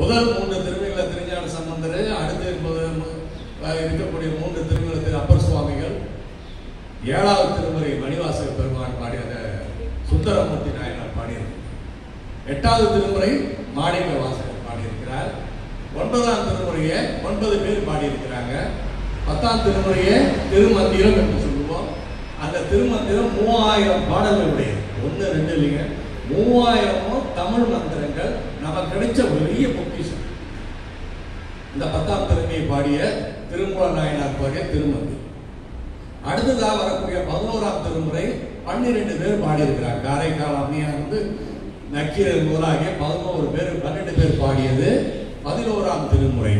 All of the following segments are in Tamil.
முதல் மூன்று திருமணிகளை திருஞான சம்பந்தர் அடுத்து இருப்பது மு- அஹ் இருக்கக்கூடிய மூன்று திருமண திரு அப்பர் சுவாமிகள் ஏழாவது திருமுறை மணிவாசக பெருமான் பாடியத சுந்தரமூர்த்தி நாயனார் பாடியிருக்கிறார் எட்டாவது திருமுறை மாணிக்க வாசகர் பாடியிருக்கிறார் ஒன்பதாம் திருமுறையை ஒன்பது பேர் பாடியிருக்கிறாங்க பத்தாம் திருமுறையை திருமந்திரம் என்று சொல்லுவோம் அந்த திருமந்திரம் மூவாயிரம் பாடல்கள் உடையது ஒன்று ரெண்டு இல்லைங்க மூவாயிரமும் தமிழ் மந்திரங்கள் நமக்கு கிடைச்ச பெரிய பொக்கிஷம் இந்த பத்தாம் திருமையை பாடிய திருமூல நாயனார் பாடிய திருமந்திரம் அடுத்ததாக வரக்கூடிய பதினோராம் திருமுறை பன்னிரெண்டு பேர் பாடியிருக்கிறார் காரைக்கால் அம்மையார் வந்து நக்கீரர் முதலாகிய பதினோரு பேர் பன்னெண்டு பேர் பாடியது பதினோராம் திருமுறை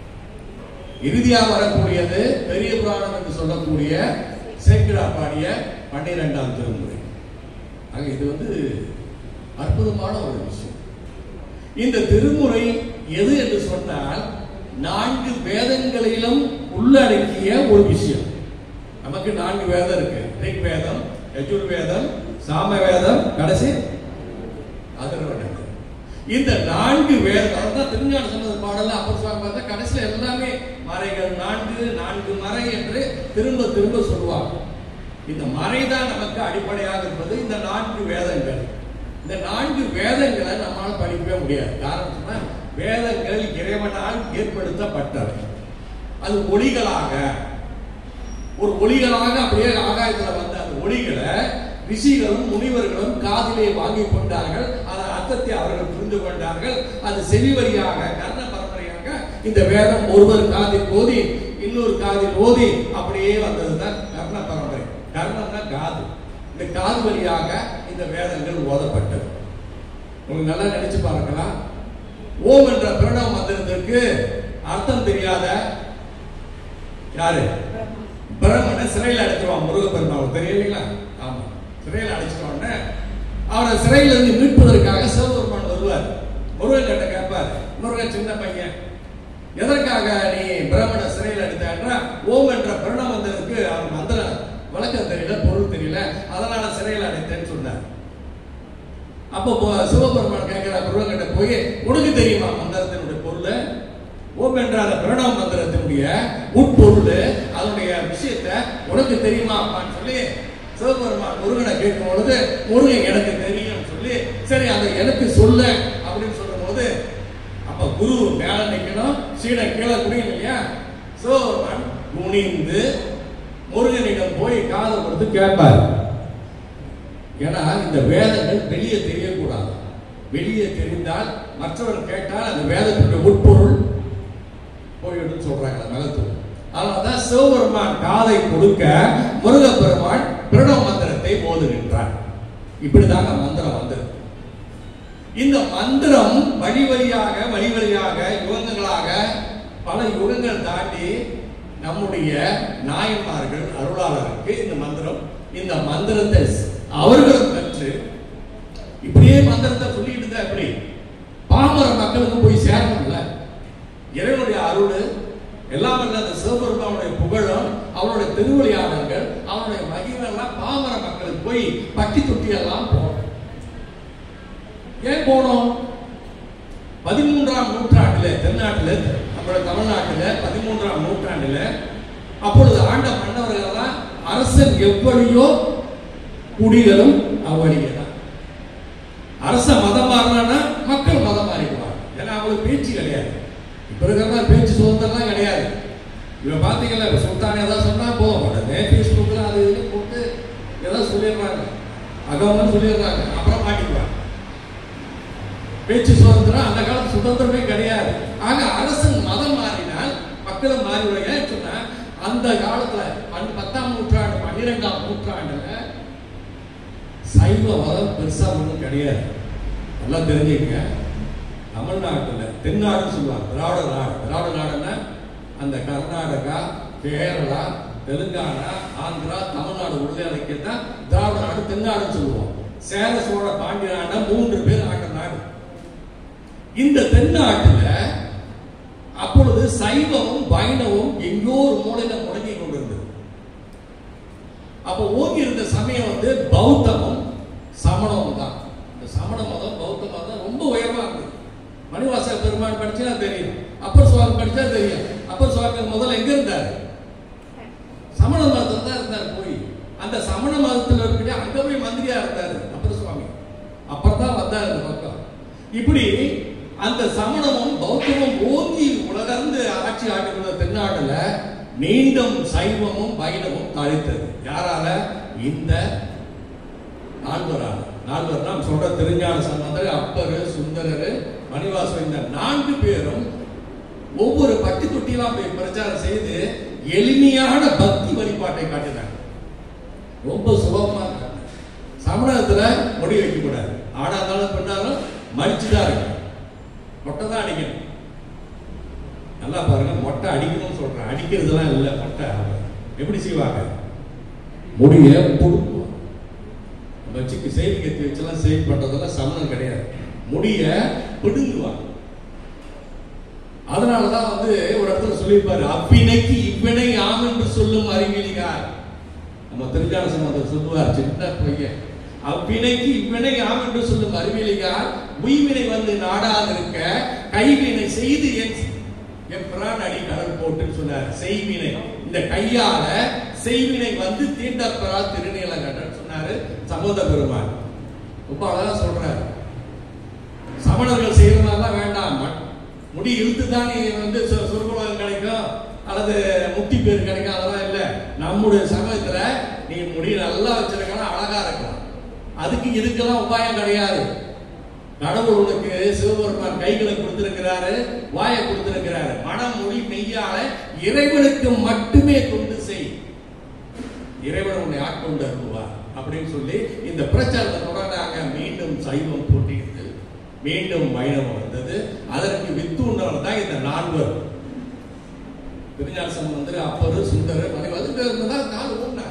இறுதியாக வரக்கூடியது பெரிய புராணம் என்று சொல்லக்கூடிய சேக்கிரா பாடிய பன்னிரெண்டாம் திருமுறை ஆக இது வந்து அற்புதமான ஒரு விஷயம் இந்த திருமுறை எது என்று சொன்னால் நான்கு வேதங்களிலும் உள்ளடக்கிய ஒரு விஷயம் நமக்கு நான்கு வேதம் இருக்கு ரிக் வேதம் யஜுர் வேதம் சாம வேதம் கடைசி அதர்வணம் இந்த நான்கு வேதம் அதான் திருஞான சம்பந்த பாடல அப்பர் சுவாமி பார்த்தா கடைசியில எல்லாமே மறைகள் நான்கு நான்கு மறை என்று திரும்ப திரும்ப சொல்லுவாங்க இந்த மறைதான் நமக்கு அடிப்படையாக இருப்பது இந்த நான்கு வேதங்கள் இந்த நான்கு வேதங்களை நம்மால படிக்கவே முடியாது காரணம் சொன்னா வேதங்கள் இறைவனால் ஏற்படுத்தப்பட்டவை அது ஒளிகளாக ஒரு ஒளிகளாக அப்படியே ஆகாயத்துல வந்த அந்த ஒளிகளை ரிஷிகளும் முனிவர்களும் காதிலே வாங்கி கொண்டார்கள் அதன் அர்த்தத்தை அவர்கள் புரிந்து கொண்டார்கள் அது செவி வழியாக கர்ண பரம்பரையாக இந்த வேதம் ஒருவர் காதில் ஓதி இன்னொரு காதில் ஓதி அப்படியே வந்ததுதான் கர்ண பரம்பரை கர்ணம்னா காது இந்த காது வழியாக இந்த வேதங்கள் ஓதப்பட்டது உங்களுக்கு நல்லா நினைச்சு பாருங்களா ஓம் என்ற பிரணவ மந்திரத்திற்கு அர்த்தம் தெரியாத யாரு பிரம்மனை சிறையில் அடைச்சிருவான் முருகப்பெருமாள் தெரியலைங்களா ஆமா சிறையில் அடைச்சிருவான்னு அவரை சிறையில இருந்து மீட்பதற்காக சிவபெருமான் வருவார் முருகன் கிட்ட கேட்பார் முருகன் சின்ன பையன் எதற்காக நீ பிரம்மனை சிறையில் அடைத்தான்னா ஓம் என்ற பிரணவ மந்திரத்துக்கு அவன் மந்திரம் விளக்கம் தெரியல பொருள் தெரியல அதனால சிறையில் அடைத்தேன்னு சொன்னார் அப்போ போ- சிவபெருமான் கேட்கிற முருகன் கிட்ட போய் உனக்கு தெரியுமா மந்திரத்தினுடைய பொருள் ஓம் என்ற அந்த பிரணவ மந்திரத்தினுடைய உட்பொருள் அதனுடைய விஷயத்தை உனக்கு தெரியுமா அப்பான்னு சொல்லி சிவபெருமான் முருகனை கேட்கும் பொழுது முருகன் எனக்கு தெரியும் சொல்லி சரி அதை எனக்கு சொல்ல அப்படின்னு சொல்லும் போது அப்ப குரு மேல நிக்கணும் சீடன் கீழே குடியும் இல்லையா சிவபெருமான் குனிந்து முருகனிடம் போய் காதை கொடுத்து கேட்பார் ஏன்னா இந்த வேதங்கள் வெளியே தெரியக்கூடாது வெளியே தெரிந்தால் மற்றவர் கேட்டால் அந்த வேதத்தினுடைய உட்பொருள் போயிடும் சொல்றாங்க மகத்துவம் அதனாலதான் சிவபெருமான் காதை கொடுக்க முருகப்பெருமான் பிரணவ மந்திரத்தை ஓதுகின்றார் இப்படிதாங்க மந்திரம் வந்தது இந்த மந்திரம் வழி வழியாக வழி வழியாக யுகங்களாக பல யுகங்கள் தாண்டி நம்முடைய நாயன்மார்கள் அருளாளருக்கு இந்த மந்திரம் இந்த மந்திரத்தை அவர்களும் பெற்று இப்படியே மந்திரத்தை சொல்லிட்டு இருந்தா எப்படி பாமர மக்களுக்கு போய் சேரணும்ல இறைவனுடைய அருள் எல்லாம் வல்ல அந்த சிவபெருமானுடைய புகழும் அவனுடைய திருவிளையாடல்கள் அவனுடைய மகிமை எல்லாம் பாமர மக்களுக்கு போய் பட்டி தொட்டி எல்லாம் போகணும் ஏன் போனோம் பதிமூன்றாம் நூற்றாண்டுல தென்னாட்டுல நம்மளோட தமிழ்நாட்டுல பதிமூன்றாம் நூற்றாண்டுல அப்பொழுது ஆண்ட மன்னவர்கள் எல்லாம் அரசன் எவ்வளியோ குடிகளும் அவ்வழியே தான் அரச மதம் மாறினா மக்கள் மதம் மாறிடுவாங்க ஏன்னா அவங்களுக்கு பேச்சு கிடையாது இப்ப இருக்கிற பேச்சு சுதந்திரம்லாம் கிடையாது இவன் பாத்தீங்களா இப்ப சுல்தான் ஏதாவது சொன்னா போதும் உடனே பேஸ்புக்ல அது இதுன்னு போட்டு ஏதாவது சொல்லிடுறாங்க அகவன்னு சொல்லிடுறாங்க அப்புறம் மாட்டிக்குவாங்க பேச்சு சுதந்திரம் அந்த காலத்து சுதந்திரமே கிடையாது ஆக அரசன் மதம் மாறினால் மக்களும் மாறிவிடுங்க சொன்னா அந்த காலத்துல பன்- பத்தாம் நூற்றாண்டு பன்னிரெண்டாம் நூற்றாண்டுல சைவ மதம் பெருசா ஒன்றும் கிடையாது நல்லா தெரிஞ்சுக்கங்க தமிழ்நாட்டுல தென்னாடுன்னு சொல்லுவாங்க திராவிட நாடு திராவிட நாடுன்னா அந்த கர்நாடகா கேரளா தெலுங்கானா ஆந்திரா தமிழ்நாடு உள்ளே அடக்கியதான் திராவிட நாடு தென்னாடுன்னு சொல்லுவோம் சேர சோழ பாண்டிய நாடுனா மூன்று பேர் ஆண்ட நாடு இந்த தென்னாட்டுல அப்பொழுது சைவமும் வைணவம் எங்கோ ஒரு மூலையில முடங்கி கொண்டிருந்தது அப்ப ஓங்கி இருந்த சமயம் வந்து பௌத்தமும் சமணமும் தான் இந்த சமண மதம் பௌத்த மதம் ரொம்ப உயர்வா இருந்தது மணிவாச மணிவாச பெருமான் படிச்சா தெரியும் அப்பர் சுவாமி படிச்சா தெரியும் அப்பர் சுவாமி முதல்ல எங்க இருந்தாரு சமண மதத்துல தான் இருந்தார் போய் அந்த சமண மதத்துல இருக்கிட்ட அங்க போய் மந்திரியா இருந்தாரு அப்பர் சுவாமி அப்புறம் தான் வந்தார் இந்த பக்கம் இப்படி அந்த சமணமும் பௌத்தமும் ஓங்கி உலகர்ந்து ஆட்சி ஆட்டுகிற தென்னாடுல மீண்டும் சைவமும் வைணவமும் தழைத்தது யாரால இந்த நால்வரால் நால்வர் நாம் சொல்ற திருஞான சம்பந்தர் அப்பர் சுந்தரர் மணிவாசன் இந்த நான்கு பேரும் ஒவ்வொரு பட்டி தொட்டியெல்லாம் போய் பிரச்சாரம் செய்து எளிமையான பக்தி வழிபாட்டை காட்டினாங்க ரொம்ப சுலபமா இருக்காங்க சமணத்துல முடி வைக்க கூடாது ஆடா இருந்தாலும் பெண்ணாலும் மடிச்சுதான் இருக்கு மொட்டை தான் அடிக்கணும் நல்லா பாருங்க மொட்டை அடிக்கணும்னு சொல்றேன் அடிக்கிறதுலாம் இல்லை மொட்டை எப்படி செய்வாங்க முடிய புடுங்குவாங்க வச்சுக்கு செய்தி கத்தி வச்செல்லாம் செய்தி பண்றதெல்லாம் சமணம் கிடையாது முடிய பிடுங்குவாங்க அதனாலதான் வந்து ஒரு இடத்துல சொல்லியிருப்பாரு அவ்வினைக்கு இவ்வினை ஆம் என்று சொல்லும் அறிவிலிகார் நம்ம திருஞான சம்பந்தர் சொல்லுவார் சின்ன பையன் அவ்வினைக்கு இவ்வினை ஆம் என்று சொல்லும் அறிவிலிகார் உய்வினை வந்து நாடாதிருக்க கைவினை செய்து என் என் பிரான் அடி கடல் போட்டுன்னு சொன்னார் செய்வினை இந்த கையால செய்வினை வந்து தீண்டப்பெறா திருநீலகண்டன் சொன்னாரு சமூக பெருமான் ரொம்ப அழகா சொல்றாரு சமணர்கள் செய்யறதுனால வேண்டாம் முடி இழுத்து தான் நீ வந்து சு- சொர்க்கலோகம் கிடைக்கும் அல்லது முக்தி பேர் கிடைக்கும் அதெல்லாம் இல்ல நம்முடைய சமயத்துல நீ முடி நல்லா வச்சிருக்கலாம் அழகா இருக்கலாம் அதுக்கு இதுக்கெல்லாம் உபாயம் கிடையாது கடவுள் உனக்கு சிவபெருமான் கைகளை கொடுத்திருக்கிறாரு வாயை கொடுத்திருக்கிறாரு மனம் மொழி மெய்யால இறைவனுக்கு மட்டுமே கொண்டு செய் இறைவன் உன்னை ஆட்கொண்டு அருள்வார் அப்படின்னு சொல்லி இந்த பிரச்சாரத்தை தொடர்ந்தாங்க மீண்டும் சைவம் போட்டியிட்டு மீண்டும் வைணவம் வந்தது அதற்கு வித்து உண்டவர் தான் இந்த நால்வர் திருஞான சம்பந்தர் அப்பர் சுந்தரர் மணிவாசன் இருந்ததா நாலு ஊர்னாங்க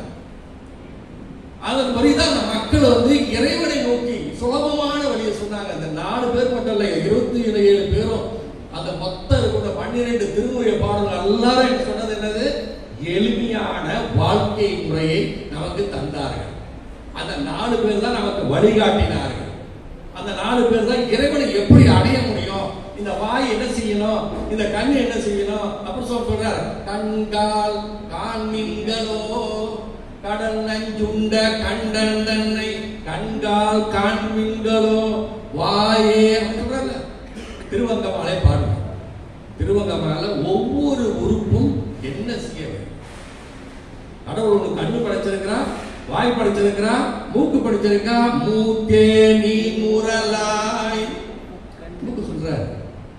அதன் பிறகுதான் அந்த மக்கள் வந்து இறைவனை நோக்கி சுலபமான வழியை சொன்னாங்க அந்த நாலு பேர் மட்டும் இல்ல இருபத்தி ஏழு பேரும் அந்த பக்தர் கூட பன்னிரண்டு திருமுறை பாடல்கள் எல்லாரும் எனக்கு சொன்னது என்னது எளிமையான வாழ்க்கை முறையை நமக்கு தந்தார்கள் அந்த நாலு பேர் தான் நமக்கு வழிகாட்டினார்கள் அந்த நாலு பேர் தான் இறைவனை எப்படி அடைய முடியும் இந்த வாய் என்ன செய்யணும் இந்த கண் என்ன செய்யணும் அப்படி சொல்ல சொல்றாரு கண்கால் காண்மீன்களோ கடல் நஞ்சுண்ட கண்டன் தன்னை கண்கால் காண்மீன்களோ வாயே அப்படி சொல்றாங்க திருவங்கமாலை பாடுங்க திருவங்கமால ஒவ்வொரு உறுப்பும் என்ன செய்ய வேண்டும் கடவுள் உனக்கு கண்ணு படைச்சிருக்கிறான் வாய் படைச்சிருக்கிறான் மூக்கு படைச்சிருக்கான் மூக்கே நீ முரலாய் மூக்கு சொல்றாரு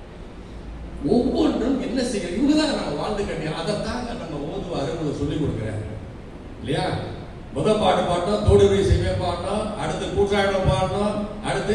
ஒவ்வொன்றும் என்ன செய்ய இவங்க தான் நம்ம வாழ்ந்து கட்டி அதைத்தாங்க நம்ம ஓதுவாரு உங்களுக்கு சொல்லி கொடுக்குறாரு இல்லையா முத பாட்டு பாட்டோம் தோடுவை செய்வே பாட்டோம் அடுத்து கூட்டாளம் பாடணும் அடுத்து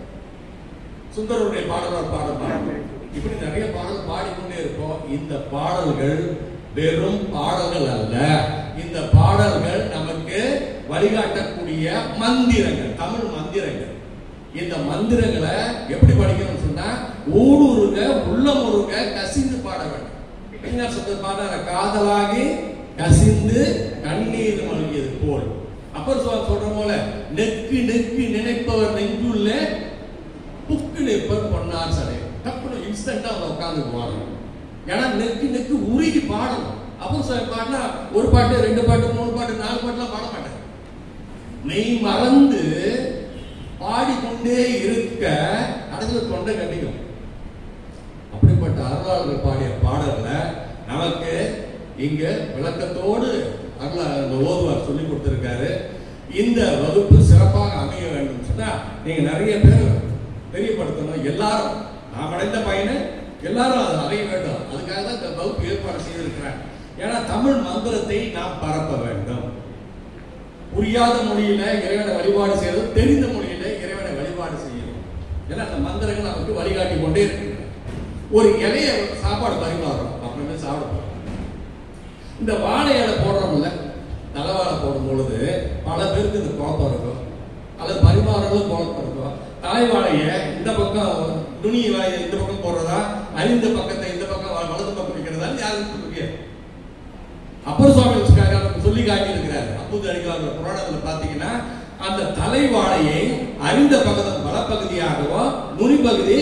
சுந்தரருடைய பாடலர் பாடல் பாடணும் இப்படி நிறைய பாடல் பாடிக்கொண்டே இருப்போம் இந்த பாடல்கள் வெறும் பாடல்கள் அல்ல இந்த பாடல்கள் நமக்கு வழிகாட்டக்கூடிய மந்திரங்கள் தமிழ் மந்திரங்கள் இந்த மந்திரங்களை எப்படி படிக்கணும்னு சொன்னா ஊடுருக உள்ளமுருக கசிந்து பாட வேண்டும் என்ன சொல்றது பாடுற காதலாகி கசிந்து கண்ணீர் மல்கியது போல் அப்பர் சுவாமி சொல்ற போல நெக்கு நெக்கு நினைப்பவர் நெஞ்சுள்ள புக்கு நிற்பர் பொன்னார் சடை டப்புனு இன்ஸ்டன்டா அவங்க உட்கார்ந்து போவாங்க ஏன்னா நெக்கு நெக்கு உருகி பாடணும் அப்போ சுவாமி பாடினா ஒரு பாட்டு ரெண்டு பாட்டு மூணு பாட்டு நாலு பாட்டுலாம் பாட மாட்டாங்க மெய் மறந்து பாடிக்கொண்டே இருக்க கடைசியில தொண்டை கட்டிக்கும் அப்படிப்பட்ட அருளாளர்கள் பாடிய பாடல்ல நமக்கு இங்க விளக்கத்தோடு அருளா இந்த ஓதுவார் சொல்லி கொடுத்திருக்காரு இந்த வகுப்பு சிறப்பாக அமைய வேண்டும் சொன்னா நீங்க நிறைய பேர் தெரியப்படுத்தணும் எல்லாரும் நாம் அடைந்த பயனை எல்லாரும் அதை அடைய வேண்டும் அதுக்காக தான் இந்த வகுப்பு ஏற்பாடு செய்திருக்கிறேன் ஏன்னா தமிழ் மந்திரத்தை நாம் பரப்ப வேண்டும் புரியாத மொழியில இறைவனை வழிபாடு செய்யறது தெரிந்த மொழியில இறைவனை வழிபாடு செய்யணும் ஏன்னா அந்த மந்திரங்கள் நமக்கு வழிகாட்டி கொண்டே இருக்கு ஒரு இலைய சாப்பாடு பரிமாறுறோம் அப்புறமே சாப்பிட போறோம் இந்த வாழை இலை போடுறோம்ல தலைவாழை போடும் பொழுது பல பேருக்கு இந்த குழப்பம் இருக்கும் அல்லது பரிமாறவும் குழப்பம் இருக்கும் தலைவாழைய இந்த பக்கம் நுனி வாயை இந்த பக்கம் போடுறதா அறிந்த பக்கத்தை இந்த பக்கம் வ- வலது பக்கம் வைக்கிறதா யாருக்கும் புரியாது அப்பர் சுவாமி நமக்கு சொல்லி காட்டியிருக்கிறார் அப்புது அடிகளார் புராணத்துல பாத்தீங்கன்னா அந்த தலைவாழையை அறிந்த பக்கத்தின் வலப்பகுதியாகவும் நுனி பகுதி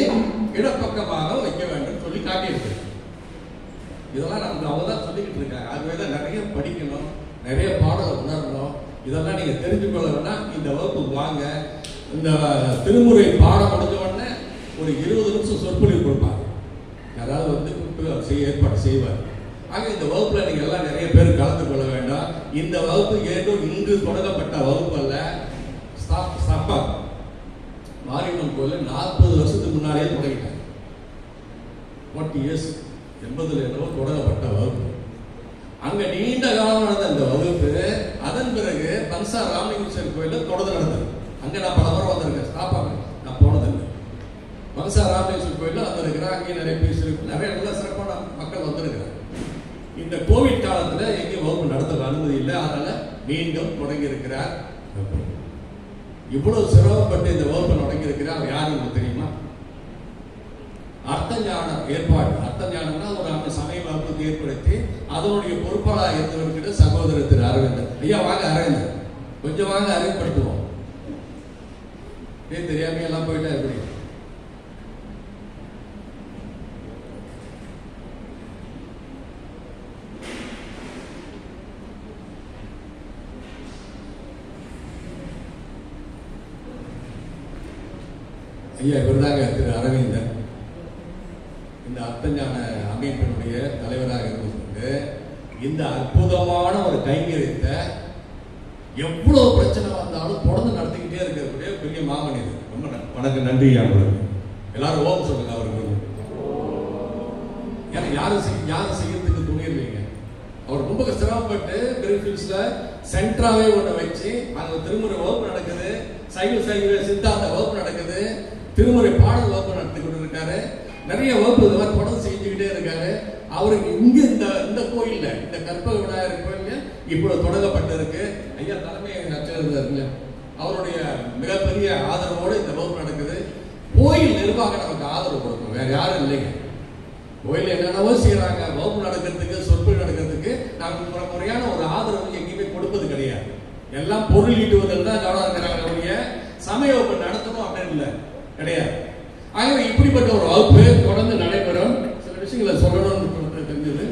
இடப்பக்கமாக வைக்க வேண்டும் சொல்லி காட்டியிருக்கு இதெல்லாம் நமக்கு அவங்க தான் சொல்லிக்கிட்டு இருக்காங்க ஆகவே தான் நிறைய படிக்கணும் நிறைய பாடலை உணரணும் இதெல்லாம் நீங்க தெரிஞ்சு கொள்ளணும்னா இந்த வகுப்புக்கு வாங்க இந்த திருமுறை பாடம் முடிஞ்ச உடனே ஒரு இருபது நிமிஷம் சொற்பொழிவு கொடுப்பாங்க யாராவது வந்து கூப்பிட்டு அவர் செய்ய ஏற்பாடு செய்வார் ஆக இந்த வகுப்புல நீங்க எல்லாம் நிறைய பேர் கலந்து கொள்ள வேண்டாம் இந்த வகுப்பு ஏதோ இங்கு தொடங்கப்பட்ட வகுப்பு அல்ல ஸ்தாப்- ஸ்தாபா மாரியம்மன் கோயில் நாற்பது வருஷத்துக்கு முன்னாடியே தொடங்கிட்டாங்க ஃபார்ட்டி இயர்ஸ் எண்பதுல என்னவோ தொடங்கப்பட்ட வகுப்பு அங்க நீண்ட காலம் நடந்த அந்த வகுப்பு அதன் பிறகு பன்சா ராமலிங்கேஸ்வரர் கோயில்ல தொடர்ந்து நடந்தது அங்க நான் பல முறை வந்திருக்கேன் ஸ்டாப்பாங்க நான் போனதில்லை பன்சா ராமலிங்கேஸ்வரர் கோயில்ல வந்திருக்கிறேன் அங்கேயும் நிறைய பேசியிருக்கு நிறைய நல்ல சிறப்பான மக்கள் வந்திருக்கிறாங்க இந்த கோவிட் காலத்துல எங்கேயும் வகுப்பு நடத்த அனுமதி இல்லை அதனால மீண்டும் தொடங்கி இருக்கிறார் இவ்வளவு சிரமப்பட்டு இந்த வகுப்பு தொடங்கி இருக்கிறார் அவர் யாரு உங்களுக்கு தெரியுமா அர்த்த ஞானம் ஏற்பாடு அர்த்த ஞானம்னா ஒரு அந்த சமய வகுப்பு ஏற்படுத்தி அதனுடைய பொறுப்பாளராக இருந்தவர்கிட்ட சகோதரர் திரு அரவிந்தர் ஐயா வாங்க அரவிந்தர் கொஞ்சம் வாங்க அறிமுகப்படுத்துவோம் ஏன் தெரியாம எல்லாம் போயிட்டா எப்படி ஐயா இவர்தாங்க திரு அரவிந்தன் இந்த அர்த்தஞான அமைப்பினுடைய தலைவராக இருந்து கொண்டு இந்த அற்புதமான ஒரு கைங்கரியத்தை எவ்வளவு பிரச்சனை வந்தாலும் தொடர்ந்து நடத்திக்கிட்டே இருக்கக்கூடிய பெரிய மாமனிதர் ரொம்ப ந- வணக்கம் நன்றி ஐயா உங்களுக்கு எல்லாரும் ஓம் சொல்லுங்க அவருக்கு ஏன்னா யாரும் செய் யாரும் செய்யறதுக்கு துணியில்லைங்க அவர் ரொம்ப சிரமப்பட்டு பெரிஃபில்ஸ்ல சென்டராவே ஒண்ணு வச்சு அங்க திருமுறை வகுப்பு நடக்குது சைவ சைவ சித்தாந்த வகுப்பு நடக்குது திருமுறை பாடல் வகுப்பு நடத்தி கொண்டு இருக்காரு நிறைய வகுப்பு இது மாதிரி தொடர்ந்து செஞ்சுக்கிட்டே இருக்காரு அவருக்கு இங்க இந்த இந்த கோயில்ல இந்த கற்பக விநாயகர் கோயில்ல இப்பொழுது தொடங்கப்பட்டு இருக்கு ஐயா தலைமை நச்சரிங்க அவருடைய மிகப்பெரிய ஆதரவோடு இந்த வகுப்பு நடக்குது கோயில் நிர்வாகம் நமக்கு ஆதரவு கொடுக்கும் வேற யாரும் இல்லைங்க கோயில் என்னென்னவோ செய்யறாங்க வகுப்பு நடக்கிறதுக்கு சொற்பொழிவு நடக்கிறதுக்கு நாங்கள் முறை முறையான ஒரு ஆதரவு எங்கேயுமே கொடுப்பது கிடையாது எல்லாம் பொருள் ஈட்டுவதில் தான் கவனம் இருக்கிறாங்க ஒழிய சமய வகுப்பு நடத்தணும் அப்படின்னு இல்லை கிடையாது ஆகவே இப்படிப்பட்ட ஒரு வகுப்பு தொடர்ந்து நடைபெறும் சில விஷயங்களை சொல்லணும்னு சொல்லிட்டு தெரிஞ்சது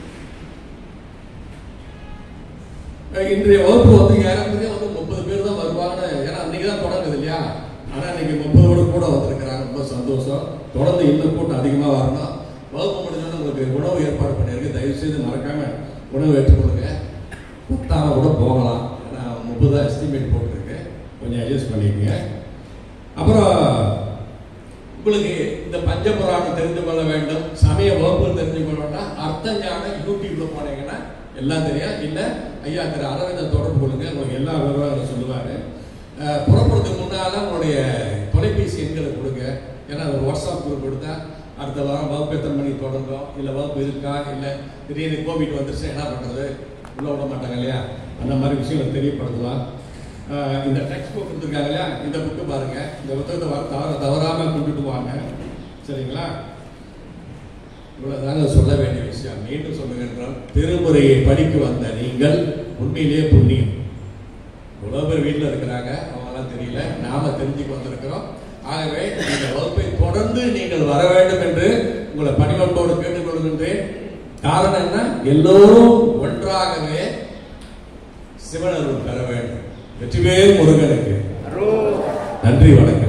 அஹ் இன்றைய வகுப்பு வந்து ஏறக்குறைய வந்து முப்பது பேர் தான் வருவாங்கன்னு ஏன்னா அன்னைக்கு தான் தொடங்குது இல்லையா ஆனா இன்னைக்கு முப்பதோடு கூட வந்திருக்கிறாங்க ரொம்ப சந்தோஷம் தொடர்ந்து இன்னும் கூட்டம் அதிகமா வரணும் வகுப்பு முடிஞ்சோன்னு உங்களுக்கு உணவு ஏற்பாடு பண்ணியிருக்கு தயவு செய்து மறக்காம உணவு ஏற்றுக்கொள்ளுங்க கூப்பிட்டாம கூட போகலாம் ஏன்னா முப்பது தான் எஸ்டிமேட் போட்டிருக்கு கொஞ்சம் அட்ஜஸ்ட் பண்ணிக்கங்க அப்புறம் உங்களுக்கு இந்த பஞ்சபுராணம் தெரிந்து கொள்ள வேண்டும் சமய வகுப்பு தெரிஞ்சு கொள்ள வேண்டும் அர்த்த ஞான யூடியூப்ல போனீங்கன்னா எல்லாம் தெரியும் இல்ல ஐயா திரு அரவிந்த தொடர்பு கொள்ளுங்க உங்களுக்கு எல்லா விவரங்களும் சொல்லுவாரு அஹ், புறப்படுறதுக்கு முன்னால உங்களுடைய தொலைபேசி எண்களை கொடுங்க ஏன்னா ஒரு வாட்ஸ்அப் குரூப் கொடுத்தா அடுத்த வாரம் வகுப்பு எத்தனை மணிக்கு தொடங்கும் இல்ல வகுப்பு இருக்கா இல்ல திடீர்னு கோவிட் வந்துருச்சு என்ன பண்றது உள்ள விட மாட்டாங்க இல்லையா அந்த மாதிரி விஷயங்களை தெரியப்படுத்தலாம் ஆஹ் இந்த டெக்ஸ்ட் புக் கொடுத்துருக்காங்க இல்லையா இந்த புக்கு பாருங்க இந்த புத்தகத்தை வர தவற தவறாம கொண்டுட்டு வாங்க சரிங்களா இவ்வளவுதாங்க சொல்ல வேண்டிய விஷயம் மீண்டும் சொல்லுகின்றோம் திருமுறையை படிக்க வந்த நீங்கள் உண்மையிலேயே புண்ணியம் இவ்வளவு பேர் வீட்டில் இருக்கிறாங்க அவங்கெல்லாம் தெரியல நாம தெரிஞ்சுக்க வந்திருக்கிறோம் ஆகவே இந்த வகுப்பை தொடர்ந்து நீங்கள் வர வேண்டும் என்று உங்களை பணிவன்போடு கேட்டுக்கொள்கின்றேன் காரணம் என்ன எல்லோரும் ஒன்றாகவே சிவனருள் பெற வேண்டும் வெற்றிவேல் முருகனுக்கு நன்றி வணக்கம்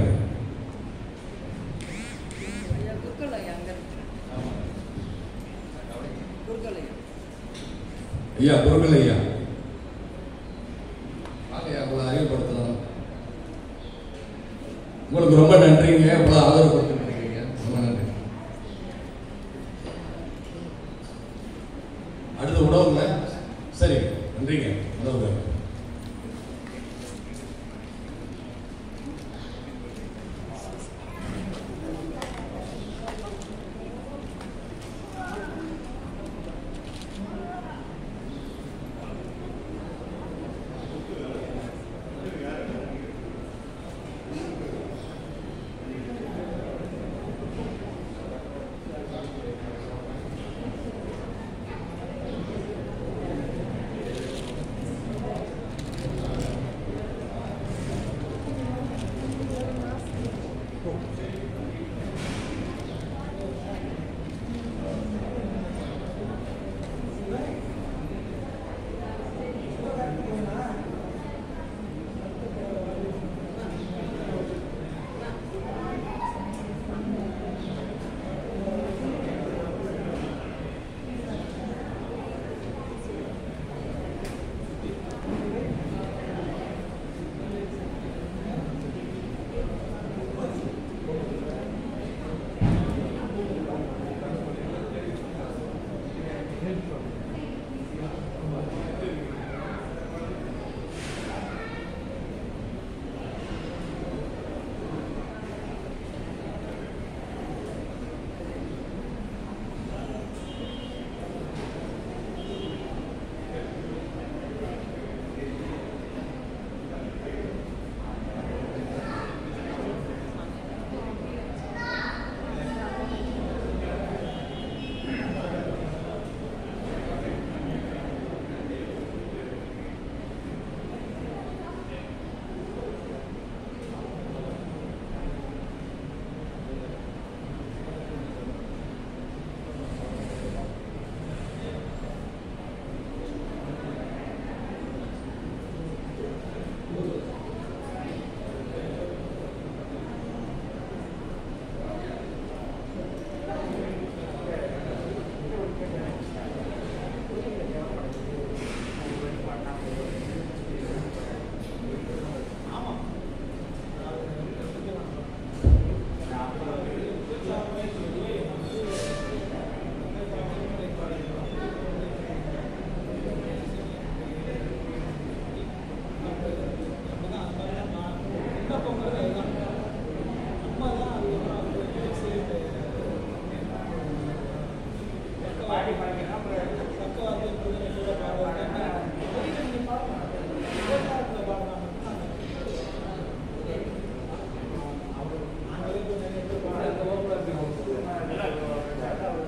ஐயா, குறுக்கலையா அங்க இருக்கு. குறுக்கலையா. ஐயா முருகன் ஐயா வாங்க ஐயா, உங்களை அறிமுகப்படுத்தலாம் உங்களுக்கு ரொம்ப நன்றிங்க இவ்வளவு ஆதரவு கொடுத்துருக்கீங்க ரொம்ப நன்றி அடுத்த உணவுங்க சரி நன்றிங்க உணவுங்க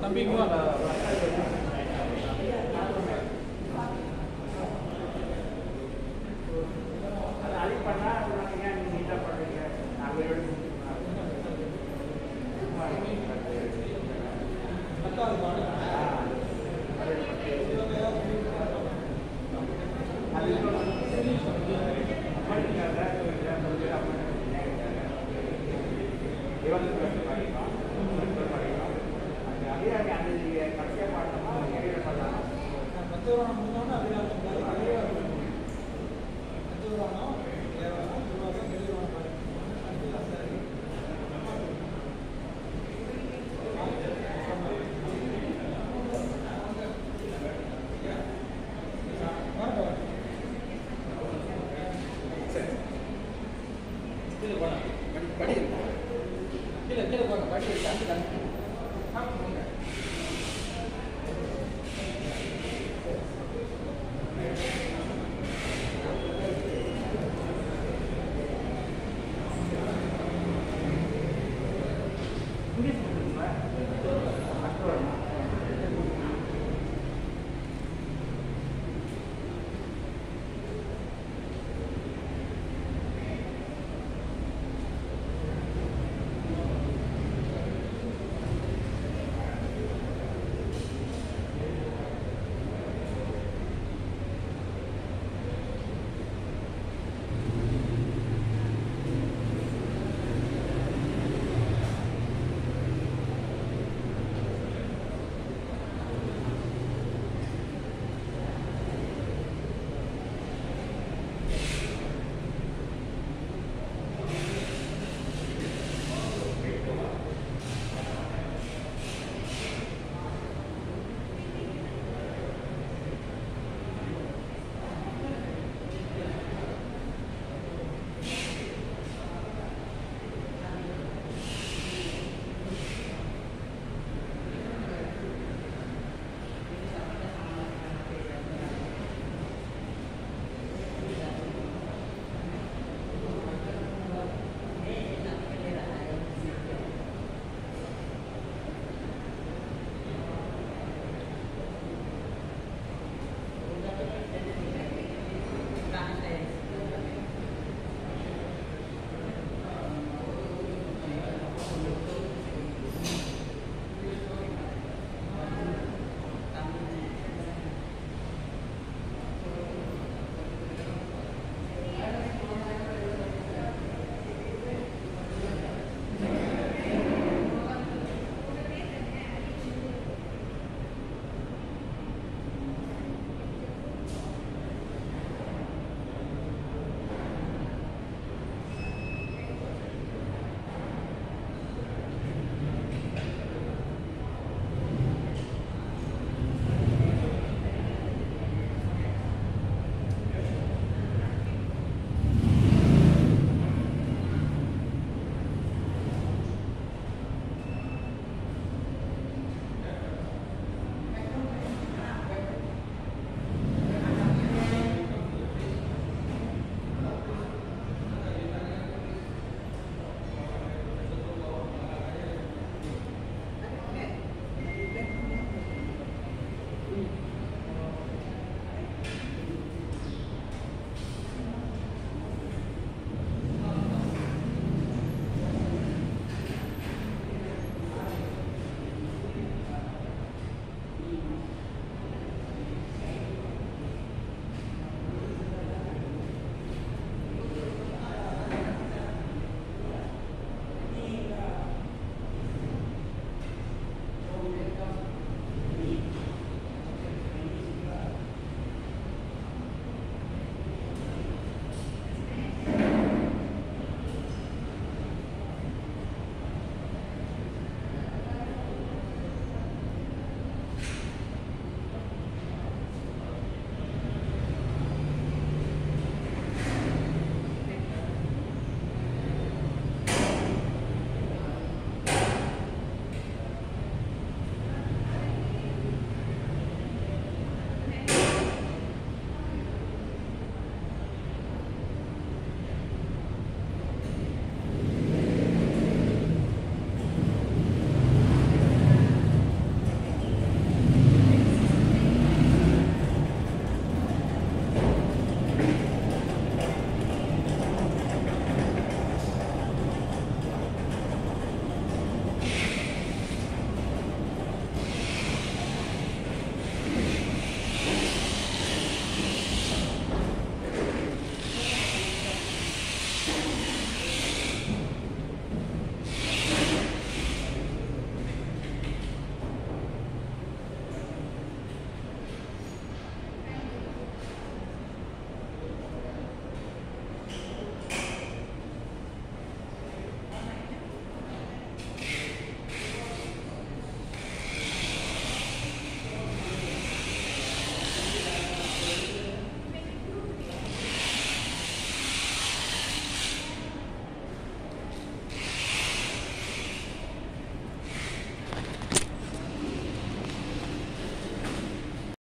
தம்பிக்குமா மற்றவரான முன்னோன்னு அதிகாரம் அதிகாரம் மற்றவரான